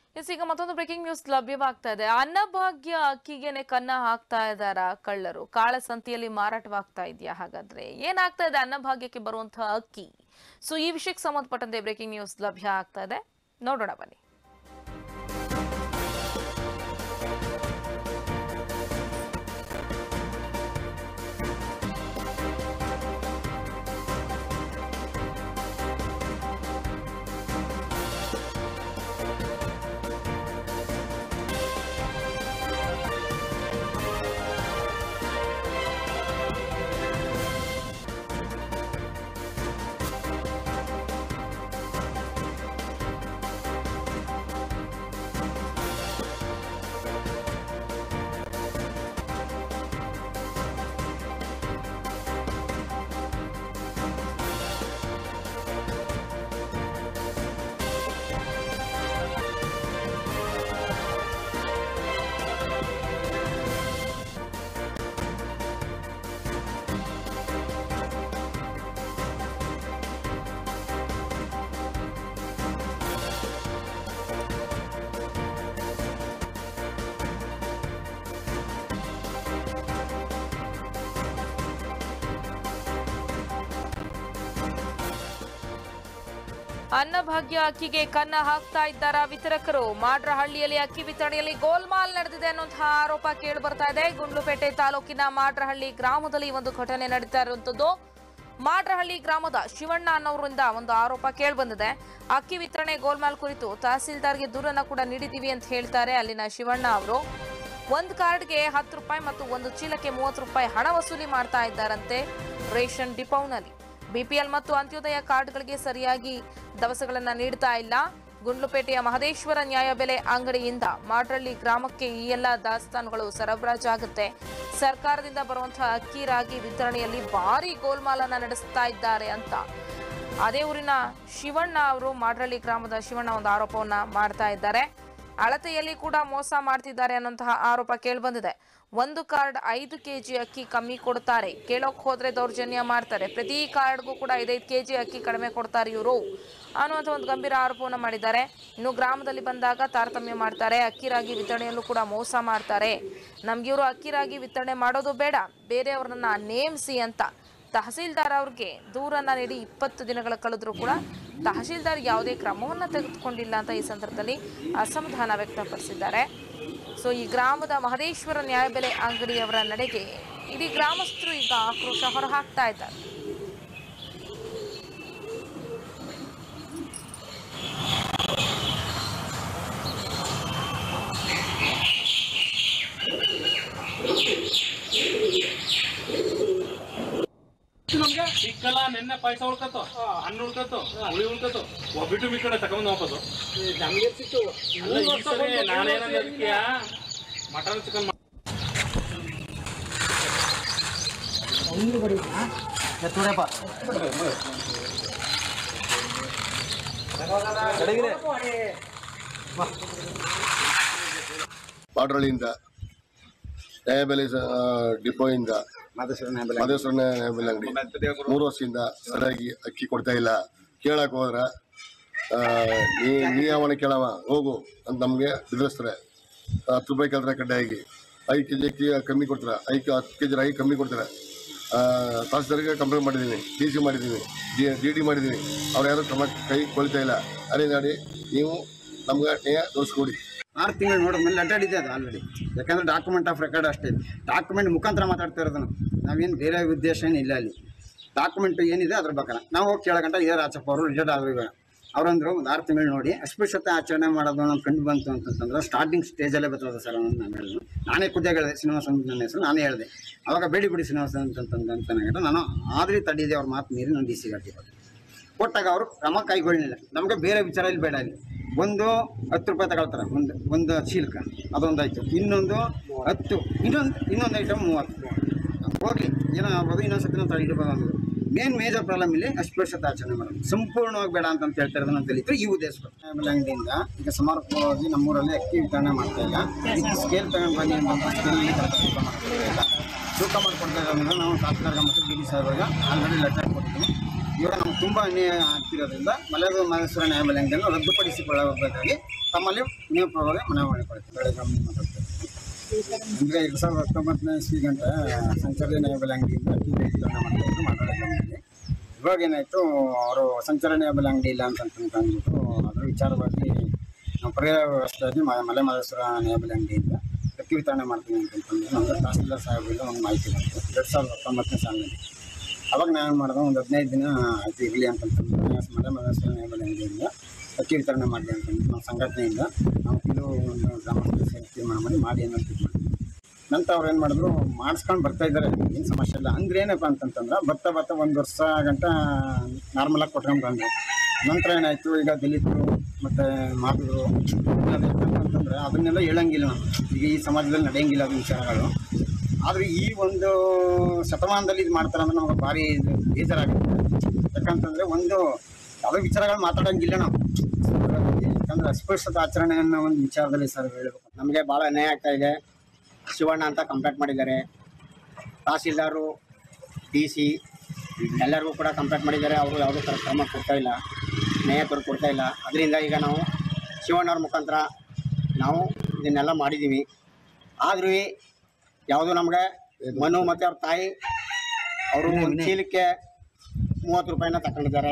S ಈಗ ಮತ್ತೊಂದು breaking news ಲಭ್ಯವಾಗ್ತಾ ಇದೆ ಅನ್ನಭಾಗ್ಯ ಅಕ್ಕಿಗೆನೆ ಕನ್ನ ಹಾಕ್ತಾ ಇದ್ದಾರ ಕಳ್ಳರು ಕಾಳಸಂತಿಯಲ್ಲಿ ಮಾರಾಟವಾಗ್ತಾ ಇದೆಯಾ ಹಾಗಾದ್ರೆ ಏನಾಗ್ತಾ ಇದೆ ಅನ್ನಭಾಗ್ಯಕ್ಕೆ ಬರುವಂತಹ ಅಕ್ಕಿ ಸೊ ಈ ವಿಷಯಕ್ಕೆ ಸಂಬಂಧಪಟ್ಟಂತೆ ಬ್ರೇಕಿಂಗ್ ನ್ಯೂಸ್ ಲಭ್ಯ ಆಗ್ತಾ ಇದೆ ನೋಡೋಣ ಬನ್ನಿ ಅನ್ನಭಾಗ್ಯ ಅಕ್ಕಿಗೆ ಕನ್ನ ಹಾಕ್ತಾ ಇದ್ದಾರ ವಿತರಕರು ಮಾಡ್ರಹಳ್ಳಿಯಲ್ಲಿ ಅಕ್ಕಿ ವಿತರಣೆಯಲ್ಲಿ ಗೋಲ್ಮಾಲ್ ನಡೆದಿದೆ ಅನ್ನುವಂತಹ ಆರೋಪ ಕೇಳಿ ಬರ್ತಾ ಇದೆ ಗುಂಡ್ಲುಪೇಟೆ ತಾಲೂಕಿನ ಮಾಡ್ರಹಳ್ಳಿ ಗ್ರಾಮದಲ್ಲಿ ಈ ಒಂದು ಘಟನೆ ನಡೀತಾ ಇರುವಂತದ್ದು ಮಾಡ್ರಹಳ್ಳಿ ಗ್ರಾಮದ ಶಿವಣ್ಣ ಅನ್ನೋರಿಂದ ಒಂದು ಆರೋಪ ಕೇಳಿ ಬಂದಿದೆ ಅಕ್ಕಿ ವಿತರಣೆ ಗೋಲ್ಮಾಲ್ ಕುರಿತು ತಹಸೀಲ್ದಾರ್ಗೆ ದೂರನ್ನ ಕೂಡ ನೀಡಿದ್ದೀವಿ ಅಂತ ಹೇಳ್ತಾರೆ ಅಲ್ಲಿನ ಶಿವಣ್ಣ ಅವರು ಒಂದು ಕಾರ್ಡ್ಗೆ ಹತ್ತು ರೂಪಾಯಿ ಮತ್ತು ಒಂದು ಚೀಲಕ್ಕೆ ಮೂವತ್ತು ರೂಪಾಯಿ ಹಣ ವಸೂಲಿ ಮಾಡ್ತಾ ಇದ್ದಾರಂತೆ ರೇಷನ್ ಡಿಪೋನಲ್ಲಿ ಬಿಪಿಎಲ್ ಮತ್ತು ಅಂತ್ಯೋದಯ ಕಾರ್ಡ್ಗಳಿಗೆ ಸರಿಯಾಗಿ ದವಸಗಳನ್ನ ನೀಡ್ತಾ ಇಲ್ಲ ಗುಂಡ್ಲುಪೇಟೆಯ ಮಹದೇಶ್ವರ ನ್ಯಾಯಬೆಲೆ ಅಂಗಡಿಯಿಂದ ಮಾಡ್ರಳ್ಳಿ ಗ್ರಾಮಕ್ಕೆ ಈ ಎಲ್ಲ ದಾಸ್ತಾನುಗಳು ಸರಬರಾಜಾಗುತ್ತೆ ಸರ್ಕಾರದಿಂದ ಬರುವಂತಹ ಅಕ್ಕಿ ರಾಗಿ ವಿತರಣೆಯಲ್ಲಿ ಭಾರಿ ಗೋಲ್ಮಾಲನ್ನ ನಡೆಸ್ತಾ ಇದ್ದಾರೆ ಅಂತ ಅದೇ ಊರಿನ ಶಿವಣ್ಣ ಅವರು ಮಾಡ್ರಳ್ಳಿ ಗ್ರಾಮದ ಶಿವಣ್ಣ ಒಂದು ಆರೋಪವನ್ನ ಮಾಡ್ತಾ ಇದ್ದಾರೆ ಅಳತೆಯಲ್ಲಿ ಕೂಡ ಮೋಸ ಮಾಡ್ತಿದ್ದಾರೆ ಅನ್ನೋಂತಹ ಆರೋಪ ಕೇಳಿಬಂದಿದೆ ಒಂದು ಕಾರ್ಡ್ ಐದು ಕೆಜಿ ಅಕ್ಕಿ ಕಮ್ಮಿ ಕೊಡ್ತಾರೆ ಕೇಳೋಕ್ ಹೋದ್ರೆ ದೌರ್ಜನ್ಯ ಮಾಡ್ತಾರೆ ಪ್ರತಿ ಕಾರ್ಡ್ಗೂ ಕೂಡ ಐದೈದು ಕೆಜಿ ಅಕ್ಕಿ ಕಡಿಮೆ ಕೊಡ್ತಾರೆ ಇವರು ಅನ್ನುವಂಥ ಒಂದು ಗಂಭೀರ ಆರೋಪವನ್ನು ಮಾಡಿದ್ದಾರೆ ಇನ್ನು ಗ್ರಾಮದಲ್ಲಿ ಬಂದಾಗ ತಾರತಮ್ಯ ಮಾಡ್ತಾರೆ ಅಕ್ಕಿ ರಾಗಿ ವಿತರಣೆಯಲ್ಲೂ ಕೂಡ ಮೋಸ ಮಾಡ್ತಾರೆ ನಮ್ಗೆ ಇವರು ಅಕ್ಕಿ ರಾಗಿ ವಿತರಣೆ ಮಾಡೋದು ಬೇಡ ಬೇರೆಯವ್ರನ್ನ ನೇಮಿಸಿ ಅಂತ ತಹಸೀಲ್ದಾರ್ ಅವ್ರಿಗೆ ದೂರನ್ನ ನೀಡಿ ಇಪ್ಪತ್ತು ದಿನಗಳ ಕಳೆದ್ರೂ ಕೂಡ ತಹಸೀಲ್ದಾರ್ ಯಾವುದೇ ಕ್ರಮವನ್ನು ತೆಗೆದುಕೊಂಡಿಲ್ಲ ಅಂತ ಈ ಸಂದರ್ಭದಲ್ಲಿ ಅಸಮಾಧಾನ ವ್ಯಕ್ತಪಡಿಸಿದ್ದಾರೆ ಸೊ ಈ ಗ್ರಾಮದ ಮಹದೇಶ್ವರ ನ್ಯಾಯಬೆಲೆ ಅಂಗಡಿಯವರ ನಡೆಗೆ ಇಡೀ ಗ್ರಾಮಸ್ಥರು ಈಗ ಆಕ್ರೋಶ ಹೊರಹಾಕ್ತಾ ಇದ್ದಾರೆ ನಮ್ಗೆ ಸಿಕ್ಕಲ್ಲ ನಿನ್ನೆ ಪೈಸಾ ಉಳ್ಕತ್ತು ಹಣ್ಣು ಉಳ್ಕತ್ತು ಹುಳಿ ಉಳ್ಕತ್ತು ಒಬ್ಬಿಟ್ಟು ಈ ಕಡೆ ತಗೊಂಡ್ ವಾಪಸ್ ನಮ್ಗೆ ಸಿಕ್ತು ಅಲ್ಲ ಈ ಸರಿ ನಾನೇನಂದ ಅದಕ್ಕೆ ಮಟನ್ ಚಿಕನ್ ಪಾಡ್ರಳ್ಳಿಯಿಂದ ನ್ಯಾಯಬೆಲೆ ಡಿಪೋಯಿಂದ ಮಾದೇಶ್ವರ ನ್ಯಾಯಬೆಲೆ ಮಹದೇಶ್ವರ ನ್ಯಾಯಬೆಲೆ ಅಂಗಡಿ ಮೂರು ವರ್ಷದಿಂದ ಸರಿಯಾಗಿ ಅಕ್ಕಿ ಕೊಡ್ತಾ ಇಲ್ಲ ಕೇಳಕ್ ಹೋದ್ರ ಆ, ನೀ ನೀ ಅವನ ಕೇಳವ ಹೋಗು ಅಂತ ನಮಗೆ ಬೆದರಿಸ್ತಾರೆ ಹತ್ತು ರೂಪಾಯಿ ಕೇಳ್ತಾರೆ ಕಡ್ಡಾಯಾಗಿ ಐದು ಕೆ ಜಿ ಅಕ್ಕಿ ಕಮ್ಮಿ ಕೊಡ್ತಾರೆ ಐದು ಹತ್ತು ಕೆ ಜಿ ರಾಗಿ ಕಮ್ಮಿ ಕೊಡ್ತಾರೆ ತಹಸೀಲ್ದಾರ್ಗೆ ಕಂಪ್ಲೇಂಟ್ ಮಾಡಿದ್ದೀನಿ ಡಿ ಸಿ ಮಾಡಿದ್ದೀನಿ ಡಿ ಡಿ ಡಿ ಮಾಡಿದ್ದೀನಿ ಅವ್ರು ಯಾರು ಕ್ರಮ ಕೈ ಕೊಳ್ತಾ ಇಲ್ಲ ಅದೇ ನಾಡಿ ನೀವು ನಮ್ಗೆ ನ್ಯಾಯ ತೋರಿಸ್ಕೊಡಿ ಆರು ತಿಂಗಳು ನೋಡಿದ್ಮೇಲೆ ಅಡ್ಡಾಡಿದೆ ಅದು ಆಲ್ರೆಡಿ ಯಾಕಂದ್ರೆ ಡಾಕ್ಯುಮೆಂಟ್ ಆಫ್ ರೆಕಾರ್ಡ್ ಅಷ್ಟೇ ಡಾಕ್ಯುಮೆಂಟ್ ಮುಖಾಂತರ ಮಾತಾಡ್ತಾ ಇರೋದು ನಾವು ನಾವೇನು ಬೇರೆ ಉದ್ದೇಶ ಏನು ಇಲ್ಲ ಅಲ್ಲಿ ಡಾಕ್ಯುಮೆಂಟ್ ಏನಿದೆ ಅದ್ರ ಪ್ರಕಾರ ನಾವು ಹೋಗಿ ಕೇಳಗಂಟ ಇದೇ ರಾಚಪ್ಪ ಅವರು ರಿಜೆಕ್ಟ್ ಆದ್ರು ಈಗ ಅವ್ರಂದ್ರು ಒಂದು ಆರು ತಿಂಗಳು ನೋಡಿ ಅಸ್ಪೃಶ್ಯತೆ ಆಚರಣೆ ಮಾಡೋದು ನಮ್ಗೆ ಕಂಡು ಬಂತು ಅಂತಂತಂದ್ರೆ ಸ್ಟಾರ್ಟಿಂಗ್ ಸ್ಟೇಜಲ್ಲೇ ಬರ್ತದೆ ಸರ್ ಅನ್ನೋದು ನಾನು ಹೇಳಿದ್ರು ನಾನೇ ಖುದ್ದಾಗಿ ಹೇಳಿದೆ ಶ್ರೀನಿವಾಸ ಅಂತ ನನ್ನ ಹೆಸರು ನಾನೇ ಹೇಳಿದೆ ಅವಾಗ ಬೇಡಿ ಬಿಡಿ ಶ್ರೀನಿವಾಸ ಅಂತಂತಂದು ಅಂತ ಹೇಳಿದ್ರೆ ನಾನು ಆದ್ರಿ ತಡೆಯಿದೆ ಅವ್ರ ಮಾತು ಮೀರಿ ನಾನು ಡಿ ಸಿ ಹಾಕಿರೋದು ಕೊಟ್ಟಾಗ ಅವರು ಕ್ರಮ ಕೈಗೊಳ್ಳಲಿಲ್ಲ ನಮಗೆ ಬೇರೆ ವಿಚಾರ ಇಲ್ಲಿ ಬೇಡ ಅಲ್ಲಿ ಒಂದು ಹತ್ತು ರೂಪಾಯಿ ತಗೊಳ್ತಾರೆ ಒಂದು ಒಂದು ಚೀಲಕ ಅದೊಂದಾಯ್ತು ಇನ್ನೊಂದು ಹತ್ತು ಇನ್ನೊಂದು ಇನ್ನೊಂದು ಐಟಮ್ ಮೂವತ್ತು ಹೋಗ್ಲಿ ಏನೋ ಆಗ್ಬೋದು ಇನ್ನೊಂದು ಸತಿ ನಾವು ತಡೆಯಿಡ್ಬೋದು ಅನ್ನೋದು ಮೇನ್ ಮೇಜರ್ ಪ್ರಾಬ್ಲಮ್ ಇಲ್ಲಿ ಅಸ್ಪೃಶ್ಯತೆ ಆಚರಣೆ ಮಾಡೋದು ಸಂಪೂರ್ಣವಾಗಿ ಬೇಡ ಅಂತ ಹೇಳ್ತಾ ಇರೋದು ಅಂತ ಹೇಳಿದ್ರು ಈ ಉದ್ದೇಶ ಆಮೇಲೆ ಅಂಗಡಿಯಿಂದ ಈಗ ಸಮರ್ಪಕವಾಗಿ ನಮ್ಮೂರಲ್ಲಿ ಅಕ್ಕಿ ವಿತರಣೆ ಮಾಡ್ತಾ ಇಲ್ಲ ಇದಕ್ಕೆ ಸ್ಕೇಲ್ ತಗೊಂಡು ಬನ್ನಿ ಅಂತ ಸ್ಕೇಲ್ ತೂಕ ಮಾಡ್ಕೊಡ್ತಾ ಇರೋದ್ರಿಂದ ನಾವು ಶಾಸಕರಿಗೆ ಮತ್ತು ಡಿ ಡಿ ಸಾಹೇಬ್ರಿಗೆ ಆಲ್ರೆಡಿ ಲೆಟರ್ ಕೊಟ್ಟಿದ್ದೀನಿ ಇವಾಗ ನಮ್ಗೆ ತುಂಬ ಅನ್ಯಾಯ ಆಗ್ತಿರೋದ್ರಿಂದ ಮಲೆದು ಮಹೇಶ್ವರ ನ್ಯಾಯಾಲಯಗಳನ್ನು ರದ್ದುಪಡಿಸಿಕೊಳ್ಳಬೇಕಾಗಿ ತಮ್ಮಲ್ಲಿ ನೀವು ಪರವಾಗಿ ಮನವಿ ಮಾಡಿಕೊಳ್ತೀವಿ ಬೆಳಗಾವಿ ಮಾತಾಡ್ತಾರೆ ಅಂದರೆ ಎರಡು ಸಾವಿರದ ಹತ್ತೊಂಬತ್ತನೇ ಇಸ್ವಿ ಗಂಟ ಸಂಚಾರಿ ನ್ಯಾಯಬೆಲೆ ಅಂಗಡಿಯಿಂದ ಅಕ್ಕಿ ವಿತರಣೆ ಮಾಡಿದ್ರು ಮಾತಾಡಿದ್ರಲ್ಲಿ ಇವಾಗ ಏನಾಯಿತು ಅವರು ಸಂಚಾರ ನ್ಯಾಯಬೆಲೆ ಅಂಗಡಿ ಇಲ್ಲ ಅಂತ ಅಂದ್ಬಿಟ್ಟು ಅದರ ವಿಚಾರವಾಗಿ ನಾವು ಪರ್ಯಾಯ ವ್ಯವಸ್ಥೆಯಾಗಿ ಮ- ಮಲೆ ಮಹೇಶ್ವರ ನ್ಯಾಯಬೆಲೆ ಅಂಗಡಿಯಿಂದ ಅಕ್ಕಿ ವಿತರಣೆ ಮಾಡ್ತೀನಿ ಅಂತಂತಂದ್ರೆ ನಮಗೆ ತಹಸೀಲ್ದಾರ್ ಸಾಹೇಬರಿಂದ ಒಂದು ಮಾಹಿತಿ ಬಂತು ಎರಡು ಸಾವಿರದ ಹತ್ತೊಂಬತ್ತನೇ ಸಾಲಿನಲ್ಲಿ ಅವಾಗ ನಾವು ಮಾಡಿದೆ ಒಂದು ಹದಿನೈದು ದಿನ ಆಯ್ತು ಇರಲಿ ಅಂತಂತಂದ್ರೆ ಮಲೆ ಮಹೇಶ್ವರ ನ್ಯಾಯಬೆಲೆ ಅಂಗಡಿಯಿಂದ ಅಕ್ಕಿ ವಿತರಣೆ ಮಾಡಲಿ ಅಂತಂದು ನಮ್ಮ ಸಂಘಟನೆಯಿಂದ ನಾವು ಕಿಲೋ ಒಂದು ಗ್ರಾಮಸ್ಥರು ಸೇರಿ ತೀರ್ಮಾನ ಮಾಡಿ ಮಾಡಿ ಅನ್ನೋ ಇದು ಮಾಡಿದ್ವಿ ನಂತರ ಅವ್ರು ಏನು ಮಾಡಿದ್ರು ಮಾಡಿಸ್ಕೊಂಡು ಬರ್ತಾ ಇದ್ದಾರೆ ಏನು ಸಮಸ್ಯೆ ಇಲ್ಲ ಅಂದ್ರೆ ಏನಪ್ಪ ಅಂತಂತಂದ್ರೆ ಬರ್ತಾ ಬರ್ತಾ ಒಂದು ವರ್ಷ ಗಂಟ ನಾರ್ಮಲಾಗಿ ಕೊಟ್ಕೊಂಡು ಬಂದರು ನಂತರ ಏನಾಯಿತು ಈಗ ದಲಿತರು ಮತ್ತು ಮಾತುಗಳು ಅಂತಂದ್ರೆ ಅದನ್ನೆಲ್ಲ ಹೇಳಂಗಿಲ್ಲ ನಾವು ಈಗ ಈ ಸಮಾಜದಲ್ಲಿ ನಡೆಯಂಗಿಲ್ಲ ಅದು ವಿಚಾರಗಳು ಆದರೆ ಈ ಒಂದು ಶತಮಾನದಲ್ಲಿ ಇದು ಮಾಡ್ತಾರೆ ಅಂದ್ರೆ ನಮಗೆ ಭಾರಿ ಇದು ಬೇಜಾರಾಗುತ್ತೆ ಯಾಕಂತಂದರೆ ಒಂದು ಯಾವುದೋ ವಿಚಾರಗಳು ಮಾತಾಡೋಂಗಿಲ್ಲ ನಾವು ಯಾಕಂದ್ರೆ ಅಸ್ಪೃಶ್ಯತ ಆಚರಣೆ ಅನ್ನೋ ಒಂದು ವಿಚಾರದಲ್ಲಿ ಸರ್ ಹೇಳಬೇಕು ನಮಗೆ ಭಾಳ ಅನ್ಯಾಯ ಆಗ್ತಾ ಇದೆ ಶಿವಣ್ಣ ಅಂತ ಕಂಪ್ಲೇಂಟ್ ಮಾಡಿದ್ದಾರೆ ತಹಸೀಲ್ದಾರು ಡಿ ಸಿ ಎಲ್ಲರಿಗೂ ಕೂಡ ಕಂಪ್ಲೇಂಟ್ ಮಾಡಿದ್ದಾರೆ ಅವರು ಯಾವುದೂ ಥರ ಕ್ರಮ ಕೊಡ್ತಾ ಇಲ್ಲ ನ್ಯಾಯಕ್ಕೋರು ಕೊಡ್ತಾ ಇಲ್ಲ ಅದರಿಂದ ಈಗ ನಾವು ಶಿವಣ್ಣವ್ರ ಮುಖಾಂತರ ನಾವು ಇದನ್ನೆಲ್ಲ ಮಾಡಿದ್ದೀವಿ ಆದ್ರೂ ಯಾವುದು ನಮಗೆ ಮನು ಮತ್ತು ಅವ್ರ ತಾಯಿ ಅವರು ಒಂದು ಚೀಲಕ್ಕೆ ಮೂವತ್ತು ರೂಪಾಯಿನ ತಗೊಂಡಿದ್ದಾರೆ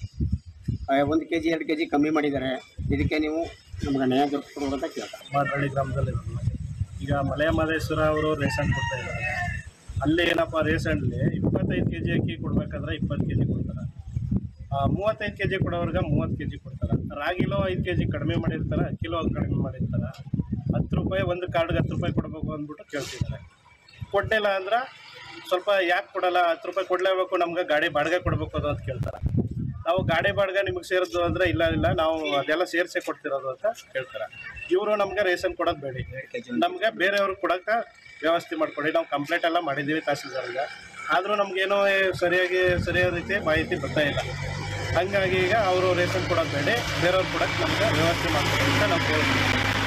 ಒಂದು ಕೆ ಜಿ ಎರಡು ಕೆ ಜಿ ಕಮ್ಮಿ ಮಾಡಿದ್ದಾರೆ ಇದಕ್ಕೆ ನೀವು ನಮ್ಗೆ ನ್ಯಾಯ ದೊರಕಿಸ್ಕೊಡ್ಬೇಕು ಅಂತ ಕೇಳ್ತಾರೆ ಮಾದಳ್ಳಿ ಗ್ರಾಮದಲ್ಲಿ ಈಗ ಮಲೆ ಮಹದೇಶ್ವರ ಅವರು ರೇಷನ್ ಕೊಡ್ತಾ ಇದ್ದಾರೆ ಅಲ್ಲಿ ಏನಪ್ಪ ರೇಷನ್ಲಿ ಇಪ್ಪತ್ತೈದು ಕೆ ಜಿ ಅಕ್ಕಿ ಕೊಡ್ಬೇಕಾದ್ರೆ ಇಪ್ಪತ್ತು ಕೆ ಜಿ ಕೊಡ್ತಾರೆ ಮೂವತ್ತೈದು ಕೆ ಜಿ ಕೊಡೋರ್ಗೆ ಮೂವತ್ತು ಕೆ ಜಿ ಕೊಡ್ತಾರೆ ರಾಗಿಲೋ ಐದು ಕೆ ಜಿ ಕಡಿಮೆ ಮಾಡಿರ್ತಾರೆ ಕಿಲೋ ಕಡಿಮೆ ಮಾಡಿರ್ತಾರೆ ಹತ್ತು ರೂಪಾಯಿ ಒಂದು ಕಾರ್ಡ್ಗೆ ಹತ್ತು ರೂಪಾಯಿ ಕೊಡಬೇಕು ಅಂದ್ಬಿಟ್ಟು ಕೇಳ್ತಿದ್ದಾರೆ ಕೊಟ್ಟಿಲ್ಲ ಅಂದ್ರೆ ಸ್ವಲ್ಪ ಯಾಕೆ ಕೊಡಲ್ಲ ಹತ್ತು ರೂಪಾಯಿ ಕೊಡಲೇಬೇಕು ನಮ್ಗೆ ಗಾಡಿ ಬಾಡಿಗೆ ಕೊಡಬೇಕು ಅದು ಅಂತ ಕೇಳ್ತಾರೆ ನಾವು ಗಾಡಿ ಬಾಡಿಗೆ ನಿಮಗೆ ಸೇರಿದ್ದು ಅಂದರೆ ಇಲ್ಲ ಇಲ್ಲ ನಾವು ಅದೆಲ್ಲ ಸೇರಿಸೇ ಕೊಡ್ತಿರೋದು ಅಂತ ಹೇಳ್ತಾರೆ ಇವರು ನಮ್ಗೆ ರೇಷನ್ ಕೊಡೋದು ಬೇಡಿ ನಮ್ಗೆ ಬೇರೆಯವ್ರಿಗೆ ಕೊಡೋಕೆ ವ್ಯವಸ್ಥೆ ಮಾಡ್ಕೊಡಿ ನಾವು ಕಂಪ್ಲೇಂಟ್ ಎಲ್ಲ ಮಾಡಿದ್ದೀವಿ ತಹಸೀಲ್ದಾರ್ಗೆ ಆದರೂ ನಮಗೇನೋ ಸರಿಯಾಗಿ ಸರಿಯಾದ ರೀತಿ ಮಾಹಿತಿ ಬರ್ತಾ ಇಲ್ಲ ಹಂಗಾಗಿ ಈಗ ಅವರು ರೇಷನ್ ಕೊಡೋದು ಬೇಡಿ ಬೇರೆಯವ್ರು ಕೊಡೋಕೆ ನಮ್ಗೆ ವ್ಯವಸ್ಥೆ ಮಾಡ್ಕೊಡಿ ಅಂತ ನಾವು ಹೇಳ್ತೀವಿ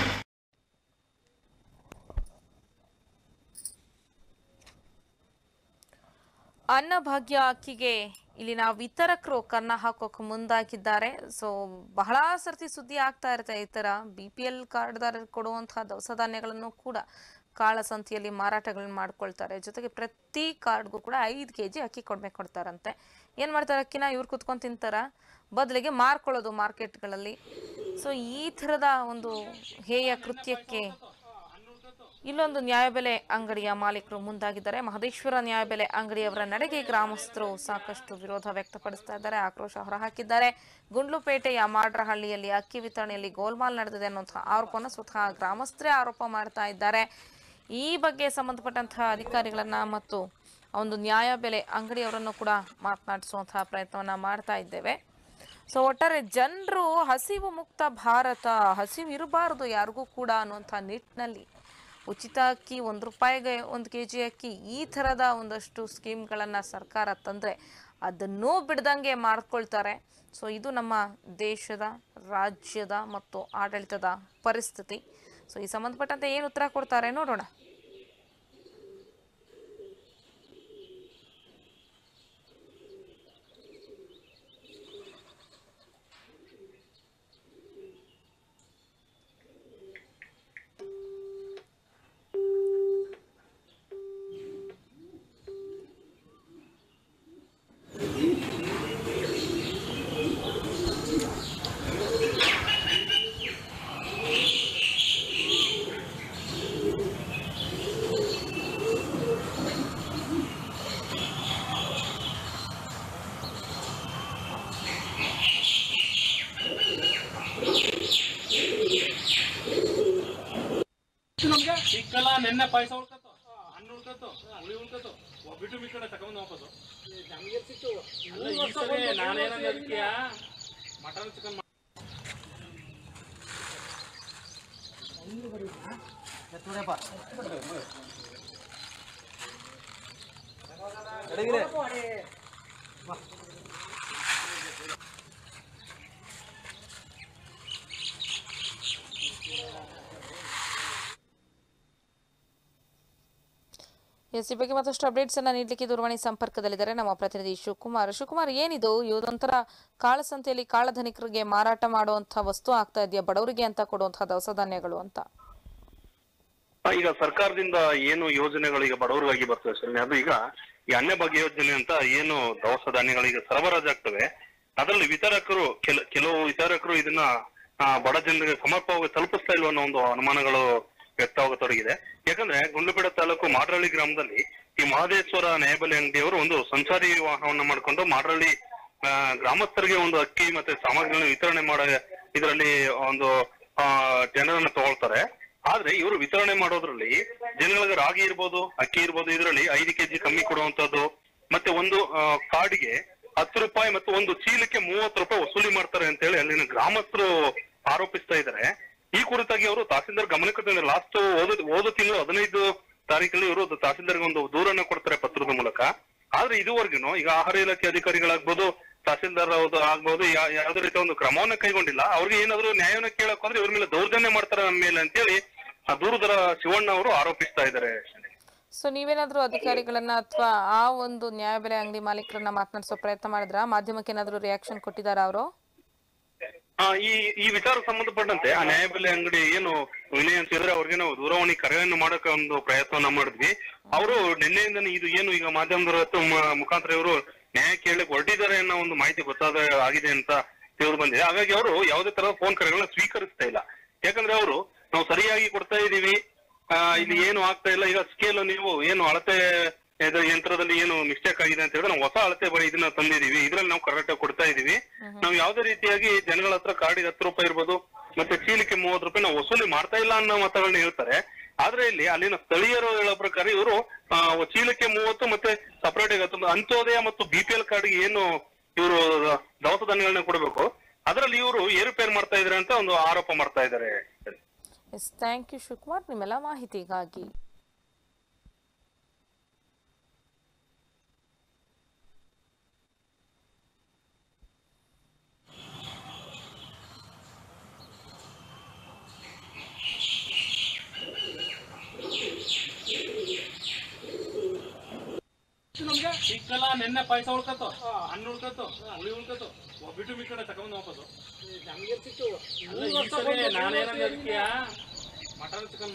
ಅನ್ನಭಾಗ್ಯ ಅಕ್ಕಿಗೆ ಇಲ್ಲಿನ ವಿತರಕರು ಕನ್ನ ಹಾಕೋಕೆ ಮುಂದಾಗಿದ್ದಾರೆ ಸೊ ಬಹಳ ಸರ್ತಿ ಸುದ್ದಿ ಆಗ್ತಾ ಇರುತ್ತೆ ಈ ಥರ ಬಿ ಪಿ ಎಲ್ ಕಾರ್ಡ್ದಾರರು ಕೊಡುವಂತಹ ದವಸ ಧಾನ್ಯಗಳನ್ನು ಕೂಡ ಕಾಳಸಂತೆಯಲ್ಲಿ ಮಾರಾಟಗಳನ್ನ ಮಾಡ್ಕೊಳ್ತಾರೆ ಜೊತೆಗೆ ಪ್ರತಿ ಕಾರ್ಡ್ಗೂ ಕೂಡ ಐದು ಕೆ ಜಿ ಅಕ್ಕಿ ಕೊಡ್ಬೇಕು ಕೊಡ್ತಾರಂತೆ ಏನು ಮಾಡ್ತಾರೆ ಅಕ್ಕಿನ ಇವ್ರು ಕುತ್ಕೊಂಡು ತಿಂತಾರ ಬದಲಿಗೆ ಮಾರ್ಕೊಳ್ಳೋದು ಮಾರ್ಕೆಟ್ಗಳಲ್ಲಿ ಸೊ ಈ ಥರದ ಒಂದು ಹೇಯ ಕೃತ್ಯಕ್ಕೆ ಇಲ್ಲೊಂದು ನ್ಯಾಯಬೆಲೆ ಅಂಗಡಿಯ ಮಾಲೀಕರು ಮುಂದಾಗಿದ್ದಾರೆ ಮಹದೇಶ್ವರ ನ್ಯಾಯಬೆಲೆ ಅಂಗಡಿಯವರ ನಡೆಗೆ ಗ್ರಾಮಸ್ಥರು ಸಾಕಷ್ಟು ವಿರೋಧ ವ್ಯಕ್ತಪಡಿಸ್ತಾ ಇದ್ದಾರೆ ಆಕ್ರೋಶ ಹೊರಹಾಕಿದ್ದಾರೆ ಗುಂಡ್ಲುಪೇಟೆಯ ಮಾಡ್ರಹಳ್ಳಿಯಲ್ಲಿ ಅಕ್ಕಿ ವಿತರಣೆಯಲ್ಲಿ ಗೋಲ್ಮಾಲ್ ನಡೆದಿದೆ ಅನ್ನುವಂತಹ ಆರೋಪವನ್ನು ಸ್ವತಃ ಗ್ರಾಮಸ್ಥರೇ ಆರೋಪ ಮಾಡ್ತಾ ಇದ್ದಾರೆ ಈ ಬಗ್ಗೆ ಸಂಬಂಧಪಟ್ಟಂತಹ ಅಧಿಕಾರಿಗಳನ್ನ ಮತ್ತು ಒಂದು ನ್ಯಾಯಬೆಲೆ ಅಂಗಡಿಯವರನ್ನು ಕೂಡ ಮಾತನಾಡಿಸುವಂತಹ ಪ್ರಯತ್ನವನ್ನ ಮಾಡ್ತಾ ಇದ್ದೇವೆ ಸೊ ಒಟ್ಟಾರೆ ಜನರು ಹಸಿವು ಮುಕ್ತ ಭಾರತ ಹಸಿವು ಇರಬಾರದು ಯಾರಿಗೂ ಕೂಡ ಅನ್ನುವಂಥ ನಿಟ್ಟಿನಲ್ಲಿ ಉಚಿತ ಅಕ್ಕಿ ಒಂದು ರೂಪಾಯಿಗೆ ಒಂದು ಕೆ ಜಿ ಅಕ್ಕಿ ಈ ಥರದ ಒಂದಷ್ಟು ಸ್ಕೀಮ್ಗಳನ್ನು ಸರ್ಕಾರ ತಂದರೆ ಅದನ್ನೂ ಬಿಡ್ದಂಗೆ ಮಾಡ್ಕೊಳ್ತಾರೆ ಸೊ ಇದು ನಮ್ಮ ದೇಶದ ರಾಜ್ಯದ ಮತ್ತು ಆಡಳಿತದ ಪರಿಸ್ಥಿತಿ ಸೊ ಈ ಸಂಬಂಧಪಟ್ಟಂತೆ ಏನು ಉತ್ತರ ಕೊಡ್ತಾರೆ ನೋಡೋಣ ಸಿಕ್ಕಲ್ಲ ನಿನ್ನೆ ಪಾಯಸ ಉಳ್ಕತ್ತು ಹಣ್ಣು ಉಳ್ಕತ್ತು ಹುಳಿ ಉಳ್ಕತ್ತು ಒಬ್ಬಿಟ್ಟು ಈ ಕಡೆ ತಗೊಂಡ್ ವಾಪಸ್ಸು ಅಲ್ಲ, ಈ ಸರಿ ನಾನೇನಂದ ಅದಕ್ಕೆ ಮಟನ್ ಚಿಕನ್ ಎಸ್ ಈ ಬಗ್ಗೆ ಮತ್ತಷ್ಟು ಅಪ್ಡೇಟ್ಸ್ ಅನ್ನ ನೀಡಲಿಕ್ಕೆ ದೂರವಾಣಿ ಸಂಪರ್ಕದಲ್ಲಿದ್ದಾರೆ ನಮ್ಮ ಪ್ರತಿನಿಧಿ ಶಿವಕುಮಾರ್ ಶಿವಕುಮಾರ್ ಏನಿದು ಇದೊಂಥರ ಕಾಳಸಂತೆಯಲ್ಲಿ ಕಾಳಧನಿಕರಿಗೆ ಮಾರಾಟ ಮಾಡುವಂತಹ ವಸ್ತು ಆಗ್ತಾ ಇದೆಯಾ ಬಡವರಿಗೆ ಅಂತ ಕೊಡುವಂತಹ ದವಸ ಧಾನ್ಯಗಳು ಅಂತ ಆ, ಈಗ ಸರ್ಕಾರದಿಂದ ಏನು ಯೋಜನೆಗಳು ಈಗ ಬಡವರಿಗಾಗಿ ಬರ್ತವೆ ಸರ್ ಅದು ಈಗ ಈ ಅನ್ನಭಾಗ್ಯ ಯೋಜನೆ ಅಂತ ಏನು ದವಸ ಧಾನ್ಯಗಳಿಗೆ ಸರಬರಾಜಾಗ್ತವೆ ಅದರಲ್ಲಿ ವಿತರಕರು ಕೆಲ ಕೆಲವು ವಿತರಕರು ಇದನ್ನ ಆ, ಬಡ ಜನರಿಗೆ ಸಮರ್ಪಕವಾಗಿ ತಲುಪಿಸ್ತಾ ಇಲ್ವ ಅನ್ನೋ ಒಂದು ಅನುಮಾನಗಳು ವ್ಯಕ್ತವಾಗತೊಡಗಿದೆ ಯಾಕಂದ್ರೆ ಗುಂಡ್ಲುಪೇಟೆ ತಾಲೂಕು ಮಾಡ್ರಳ್ಳಿ ಗ್ರಾಮದಲ್ಲಿ ಈ ಮಹದೇಶ್ವರ ನ್ಯಾಯಬೆಲೆ ಅಂಗಡಿಯವರು ಒಂದು ಸಂಚಾರಿ ವಾಹನವನ್ನ ಮಾಡಿಕೊಂಡು ಮಾಡ್ರಳ್ಳಿ ಆ, ಗ್ರಾಮಸ್ಥರಿಗೆ ಒಂದು ಅಕ್ಕಿ ಮತ್ತೆ ಸಾಮಗ್ರಿಗಳನ್ನು ವಿತರಣೆ ಮಾಡೋ ಇದರಲ್ಲಿ ಒಂದು ಆ, ಜನರನ್ನ ತಗೊಳ್ತಾರೆ ಆದ್ರೆ ಇವರು ವಿತರಣೆ ಮಾಡೋದ್ರಲ್ಲಿ ಜನಗಳಿಗೆ ರಾಗಿ ಇರ್ಬೋದು ಅಕ್ಕಿ ಇರ್ಬೋದು ಇದರಲ್ಲಿ ಐದು ಕೆಜಿ ಕಮ್ಮಿ ಕೊಡುವಂತದ್ದು ಮತ್ತೆ ಒಂದು ಆ, ಕಾರ್ಡ್ಗೆ ಹತ್ತು ರೂಪಾಯಿ ಮತ್ತು ಒಂದು ಚೀಲಕ್ಕೆ ಮೂವತ್ತು ರೂಪಾಯಿ ವಸೂಲಿ ಮಾಡ್ತಾರೆ ಅಂತ ಹೇಳಿ ಅಲ್ಲಿನ ಗ್ರಾಮಸ್ಥರು ಆರೋಪಿಸ್ತಾ ಇದ್ದಾರೆ ಈ ಕುರಿತಾಗಿ ಅವರು ತಹಸೀಲ್ದಾರ್ ಗಮನಕ್ಕೆ ತಂದ್ರೆ ಲಾಸ್ಟ್ ಓದ ಓದ ತಿಂಗಳು ಹದಿನೈದು ತಾರೀಕಲ್ಲಿ ಇವರು ತಹಸೀಲ್ದಾರ್ಗೆ ಒಂದು ದೂರನ್ನ ಕೊಡ್ತಾರೆ ಪತ್ರದ ಮೂಲಕ ಆದ್ರೆ ಇದುವರೆಗೂ ಈಗ ಆಹಾರ ಇಲಾಖೆ ಅಧಿಕಾರಿಗಳಾಗ್ಬೋದು ತಹಸೀಲ್ದಾರ್ ಅವ್ರು ಆಗ್ಬೋದು ಯಾ- ಯಾವುದೇ ರೀತಿಯ ಒಂದು ಕ್ರಮವನ್ನ ಕೈಗೊಂಡಿಲ್ಲ ಅವ್ರಿಗೆ ಏನಾದ್ರು ನ್ಯಾಯವನ್ನ ಕೇಳಕ್ ಹೋದ್ರೆ ಇವ್ರ ಮೇಲೆ ದೌರ್ಜನ್ಯ ಮಾಡ್ತಾರೆ ನಮ್ಮ ಮೇಲೆ ಅಂತೇಳಿ ಆ ದೂರದರ ಶಿವಣ್ಣ ಅವರು ಆರೋಪಿಸ್ತಾ ಇದ್ದಾರೆ ಸೊ ನೀವೇನಾದ್ರೂ ಅಧಿಕಾರಿಗಳನ್ನ ಅಥವಾ ಆ ಒಂದು ನ್ಯಾಯಬೆಲೆ ಅಂಗಡಿ ಮಾಲೀಕರನ್ನ ಮಾತನಾಡಿಸೋ ಪ್ರಯತ್ನ ಮಾಡಿದ್ರ ಮಾಧ್ಯಮಕ್ಕೆ ಏನಾದ್ರೂ ರಿಯಾಕ್ಷನ್ ಕೊಟ್ಟಿದ್ದಾರಾ ಅವರು ಆ, ಈ ಈ ವಿಚಾರ ಸಂಬಂಧಪಟ್ಟಂತೆ ಆ ನ್ಯಾಯಬೆಲೆ ಅಂಗಡಿ ಏನು ವಿನಯ್ ಅಂತ ಹೇಳಿದ್ರೆ ಅವ್ರಿಗೆ ನಾವು ದೂರವಾಣಿ ಕರೆಯನ್ನು ಮಾಡಕ್ಕೆ ಒಂದು ಪ್ರಯತ್ನವನ್ನ ಮಾಡಿದ್ವಿ ಅವರು ನಿನ್ನೆಯಿಂದನೇ ಇದು ಏನು ಈಗ ಮಾಧ್ಯಮದವರ ಹತ್ರ ಮ- ಮುಖಾಂತರ ಇವರು ನ್ಯಾಯ ಕೇಳಲಿಕ್ಕೆ ಹೊರಟಿದ್ದಾರೆ ಅನ್ನೋ ಒಂದು ಮಾಹಿತಿ ಗೊತ್ತಾದ ಆಗಿದೆ ಅಂತ ತಿಳಿದು ಬಂದಿದೆ ಹಾಗಾಗಿ ಅವರು ಯಾವುದೇ ತರದ ಫೋನ್ ಕರೆಗಳನ್ನ ಸ್ವೀಕರಿಸ್ತಾ ಇಲ್ಲ ಯಾಕಂದ್ರೆ ಅವರು ನಾವು ಸರಿಯಾಗಿ ಕೊಡ್ತಾ ಇದೀವಿ ಆ, ಇಲ್ಲಿ ಏನು ಆಗ್ತಾ ಇಲ್ಲ ಈಗ ಸ್ಕೇಲ್ ನೀವು ಏನು ಅಳತೆ ಇದು ಯಂತ್ರದಲ್ಲಿ ಏನು ಮಿಸ್ಟೇಕ್ ಆಗಿದೆ ಅಂತ ಹೇಳಿದ್ರೆ ನಾವು ಹೊಸ ಅಳತೆ ಬರೀ ಇದನ್ನ ತಂದಿದೀವಿ ಇದ್ರಲ್ಲಿ ನಾವು ಕರೆಕ್ಟ್ ಆಗಿ ಕೊಡ್ತಾ ಇದೀವಿ ನಾವು ಯಾವುದೇ ರೀತಿಯಾಗಿ ಜನಗಳ ಹತ್ರ ಕಾರ್ಡಿಗೆ ಹತ್ತು ರೂಪಾಯಿ ಇರ್ಬೋದು ಮತ್ತೆ ಚೀಲಕ್ಕೆ ಮೂವತ್ತು ರೂಪಾಯಿ ನಾವು ವಸೂಲಿ ಮಾಡ್ತಾ ಇಲ್ಲ ಅನ್ನೋ ಮತಗಳನ್ನ ಹೇಳ್ತಾರೆ ಆದ್ರೆ ಇಲ್ಲಿ ಅಲ್ಲಿನ ಸ್ಥಳೀಯರು ಹೇಳೋ ಪ್ರಕಾರ ಇವರು ಚೀಲಕ್ಕೆ ಮೂವತ್ತು ಮತ್ತೆ ಸಪರೇಟ್ ಆಗಿ ಹತ್ತು ಅಂತ್ಯೋದಯ ಮತ್ತು ಬಿ ಪಿ ಎಲ್ ಕಾರ್ಡ್ಗೆ ಏನು ಇವರು ದವಸ ಧಾನ್ಯಗಳನ್ನ ಕೊಡಬೇಕು ಅದರಲ್ಲಿ ಇವರು ಏರುಪೇರು ಮಾಡ್ತಾ ಇದ್ದಾರೆ ಅಂತ ಒಂದು ಆರೋಪ ಮಾಡ್ತಾ ಇದ್ದಾರೆ ಎಸ್ ಥ್ಯಾಂಕ್ ಯು ಶಿವಕುಮಾರ್ ನಿಮ್ಮೆಲ್ಲ ಮಾಹಿತಿಗಾಗಿ ಸಿಕ್ಕಲ್ಲ ನಿನ್ನೆ ಪೈಸಾ ಉಳ್ಕತ್ತು ಹಣ್ಣು ಉಳ್ಕತ್ತು ಹುಳಿ ಉಳ್ಕತ್ತು ಬಿಟ್ಟು ಈ ಕಡೆ ತಗೊಂಡ್ ವಾಪಸ್ಸು ಅಲ್ಲ, ಈ ಸರಿ ನಾನೇನಂದ ಅದಕ್ಕೆ ಮಟನ್ ಚಿಕನ್